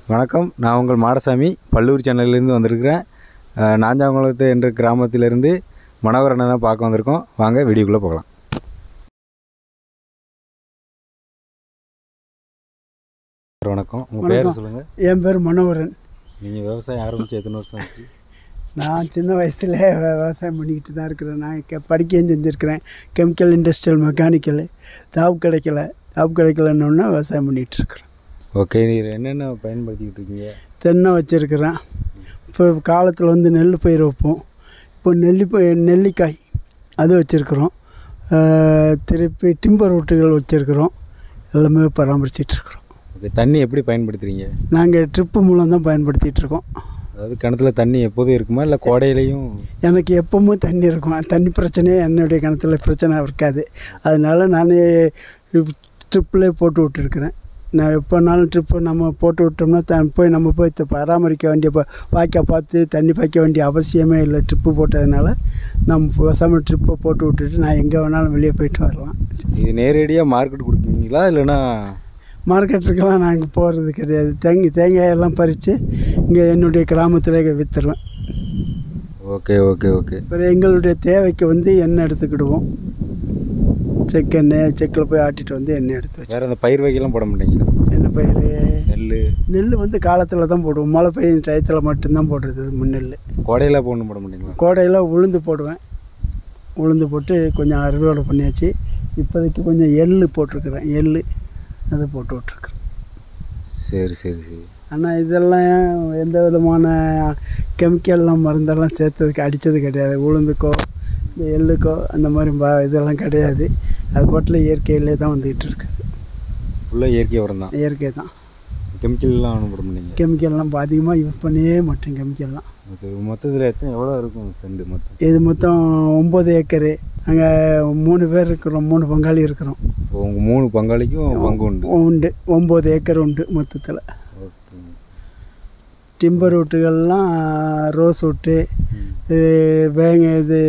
வணக்கம் நான் உங்கள் மாடசாமி பல்லூர் சென்னையிலேருந்து வந்திருக்கிறேன் அஹ், நாஞ்சாங்குளத்து என்ற கிராமத்திலிருந்து மனோகர் அண்ணனை பார்க்க வந்திருக்கோம் வாங்க வீடியோக்குள்ளே போகலாம் வணக்கம் உங்கள் பேர் வணக்கம். சொல்லுங்கள் என் பேர் மனோகரன் நீங்கள் விவசாயம் ஆரம்பித்து எத்தனை வருஷம் ஆச்சு நான் சின்ன வயசில் விவசாயம் பண்ணிக்கிட்டு தான் இருக்கிறேன் நான் கெ படிக்கையும் செஞ்சுருக்கிறேன் கெமிக்கல் இண்டஸ்ட்ரியல் மெக்கானிக்கல் ஜாப் கிடைக்கல ஜாப் கிடைக்கலன்னொன்னே விவசாயம் பண்ணிகிட்டு இருக்கிறேன் ஓகே நீங்கள் என்னென்ன பயன்படுத்திக்கிட்டு இருக்கீங்க தென்னை வச்சுருக்கிறேன் இப்போ காலத்தில் வந்து நெல் பயிர் வைப்போம் இப்போ நெல்லி ப- நெல்லிக்காய் அது வச்சுருக்குறோம் திருப்பி டிம்பர் வீட்டுகள் வச்சுருக்குறோம் எல்லாமே பராமரிச்சிட்ருக்குறோம் ஓகே தண்ணி எப்படி பயன்படுத்துகிறீங்க நாங்கள் ட்ரிப்பு மூலம் தான் பயன்படுத்திகிட்டு இருக்கோம் அதாவது கிணத்துல தண்ணி எப்போதும் இருக்குமா இல்லை கோடையிலையும் எனக்கு எப்பவும் தண்ணி இருக்கும் தண்ணி பிரச்சனையே என்னுடைய கிணத்துல பிரச்சனை இருக்காது அதனால நான் ட்ரிப்பில் போட்டு விட்டுருக்குறேன் நான் எப்போனாலும் ட்ரிப்பு நம்ம போட்டு விட்டோம்னா த போய் நம்ம போய் த- பராமரிக்க வேண்டிய ப வாய்க்கா பார்த்து தண்ணி பாய்க்க வேண்டிய அவசியமே இல்லை ட்ரிப்பு போட்டதுனால நம்ம பேசாமல் ட்ரிப்பை போட்டு விட்டுட்டு நான் எங்கே வேணாலும் வெளியே போயிட்டு வரலாம் இது நேரடியாக மார்க்கெட் கொடுக்குறீங்களா இல்லைன்னா மார்க்கெட்டுக்கெல்லாம் நாங்கள் போகிறது கிடையாது தேங்காய் தேங்காயெல்லாம் பறித்து இங்கே என்னுடைய கிராமத்தில் விற்றுருவேன் ஓகே ஓகே ஓகே அப்புறம் எங்களுடைய தேவைக்கு வந்து எண்ணெய் எடுத்துக்கிடுவோம் செக்கெண்ணெய் செக்கில் போய் ஆட்டிட்டு வந்து எண்ணெய் எடுத்து வச்சு வேறு அந்த பயிர் வகையெல்லாம் போட மாட்டீங்களா என்ன பயிர் நெல் நெல் வந்து காலத்தில் தான் போடுவோம் மழை பெய்யும் டயத்தில் மட்டும்தான் போடுறது முன்னெல் கோடையில் போடணும் போட மாட்டீங்களா கோடையில் உளுந்து போடுவேன் உளுந்து போட்டு கொஞ்சம் அறுவடை பண்ணியாச்சு இப்போதைக்கு கொஞ்சம் எள் போட்டிருக்கிறேன் எள் அதை போட்டு விட்ருக்குறேன் சரி சரி சரி ஆனால் இதெல்லாம் எந்த விதமான கெமிக்கல்லாம் மருந்தெல்லாம் சேர்த்ததுக்கு அடித்தது கிடையாது உளுந்துக்கோ இந்த எள்ளுக்கோ அந்த மாதிரி பா இதெல்லாம் கிடையாது அது பாட்டில் இயற்கையிலே தான் வந்துக்கிட்டு இருக்குது ஃபுல்லாக இயற்கை உரம் தான் இயற்கை தான் கெமிக்கல்லாம் ஒன்றும் போட மாட்டீங்க கெமிக்கல்லாம் அதிகமாக யூஸ் பண்ணியே மாட்டேன் கெமிக்கல்லாம் ஓகே மொத்தத்தில் எத்தனை எவ்வளோ இருக்கும் செண்டு மொத்தம் இது மொத்தம் ஒம்பது ஏக்கரு நாங்கள் மூணு பேர் இருக்கிறோம் மூணு பங்காளி இருக்கிறோம் உங்கள் மூணு பங்காளிக்கும் பங்கு உண்டு உண்டு ஒம்பது ஏக்கர் உண்டு மொத்தத்தில் ஓகே டிம்பர் வீட்டுகள்லாம் ரோஸ் வீட்டு இது வேங்க இது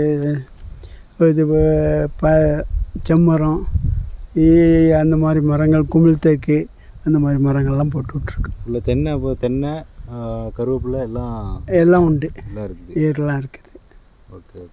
இது வ- ப செம்மரம் ஈ- அந்த மாதிரி மரங்கள் குமிழ் தேக்கு அந்த மாதிரி மரங்கள்லாம் போட்டு விட்ருக்கு ஃபுல்லாக தென்னை இப்போ தென்னை ஆ, கருவேப்பிலை எல்லாம் எல்லாம் உண்டு எல்லாம் இருக்குது ஈரெல்லாம் இருக்குது ஓகே ஓகே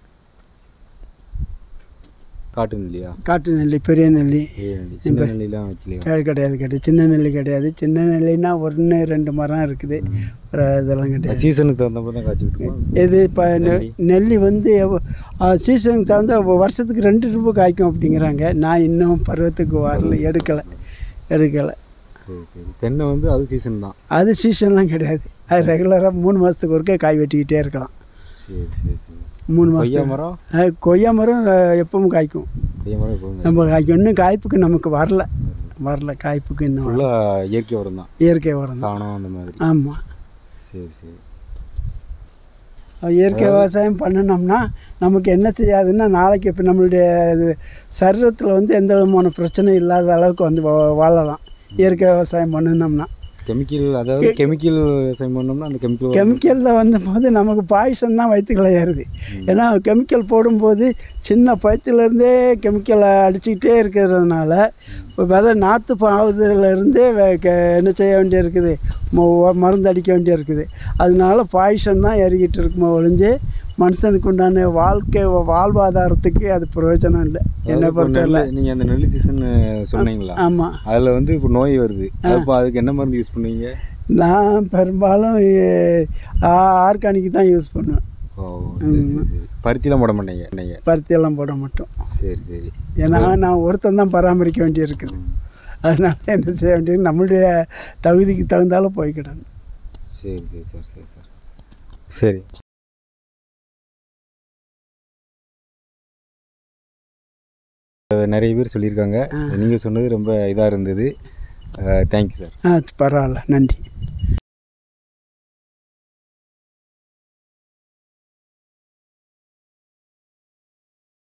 காட்டு நெல்லியா காட்டு நெல்லி பெரிய நெல்லி பெரிய நெல்லி சின்ன நெல்லிலாம் வைக்கலையா கிடையாது கிடையாது கிடையாது சின்ன நெல்லி கிடையாது சின்ன நெல்லினா ஒன்று ரெண்டு மரம் இருக்குது அப்புறம் இதெல்லாம் கிடையாது சீசனுக்கு தகுந்த மாதிரி தான் காய்ச்சிக்கிட்டு இருக்கோம் இது இப்போ நெல்லி வந்து சீசனுக்கு தகுந்த வருஷத்துக்கு ரெண்டு ரூபா காய்க்கும் அப்படிங்கிறாங்க நான் இன்னும் பருவத்துக்கு வரல எடுக்கலை எடுக்கலை சரி சரி தென்னை வந்து அது சீசன் தான் அது சீசன்லாம் கிடையாது அது ரெகுலராக மூணு மாதத்துக்கு ஒருக்கே காய் வெட்டிக்கிட்டே இருக்கலாம் சரி சரி சரி மூணு கொய்யா மாதம் மரம் கொய்யா மரம் அஹ், எப்பவும் காய்க்கும் கொய்யா மரம் இப்போ நம்ம காய்க்கும் இன்னும் காய்ப்புக்கு நமக்கு வரல வரல காய்ப்புக்கு இன்னும் வரல. ஃபுல்லாக இயற்கை உரம் தான் இயற்கை உரம் தான் சாணம் அந்த மாதிரி ஆமாம் சரி சரி இயற்கை விவசாயம் பண்ணினோம்னா நமக்கு என்ன செய்யாதுன்னா நாளைக்கு இப்போ நம்மளுடைய இது சரீரத்தில் வந்து எந்த விதமான பிரச்சனையும் இல்லாத அளவுக்கு வந்து வா- வாழலாம் இயற்கை விவசாயம் பண்ணினோம்னா கெமிக்கல் அதாவது கெமிக்கல் விவசாயம் பண்ணோம்னா அந்த கெமிக்கல் கெமிக்கலில் வந்த போது நமக்கு பாய்சன் தான் வயிற்றுக்குள்ள ஏறுது ஏன்னா கெமிக்கல் போடும்போது சின்ன பயிற்றுலேருந்தே கெமிக்கலை அடிச்சுக்கிட்டே இருக்கிறதுனால இப்போ விதை நாற்று பாவதுலேருந்தே என்ன செய்ய வேண்டிய இருக்குது ம- மருந்து அடிக்க வேண்டிய இருக்குது அதனால பாய்சன் தான் ஏறிக்கிட்டு இருக்குமோ ஒழிஞ்சு மனுஷனுக்கு உண்டான வாழ்க்கை வாழ்வாதாரத்துக்கு அது பிரயோஜனம் இல்லை என்னை பொறுத்தவரை நீங்கள் அந்த நெல் சீசன் சொன்னீங்களா ஆமாம் அதில் வந்து இப்போ நோய் வருது அப்போ அதுக்கு என்ன மருந்து யூஸ் பண்ணுவீங்க நான் பெரும்பாலும் ஆர்கானிக் தான் யூஸ் பண்ணுவேன் ஓ சரி சரி சரி பருத்திலாம் போட மாட்டீங்க நீங்கள் பருத்தியெல்லாம் போட மாட்டோம் சரி சரி ஏன்னா நான் ஒருத்தன் தான் பராமரிக்க வேண்டியிருக்குது அதனால என்ன செய்ய வேண்டியது நம்மளுடைய தகுதிக்கு தகுந்தாலும் போய்க்கிடணும் சரி சரி சரி சரி சரி சரி அஹ் நிறைய பேர் சொல்லியிருக்காங்க நீங்கள் சொன்னது ரொம்ப இதாக இருந்தது தேங்க்யூ சார் ஆ பரவாயில்ல நன்றி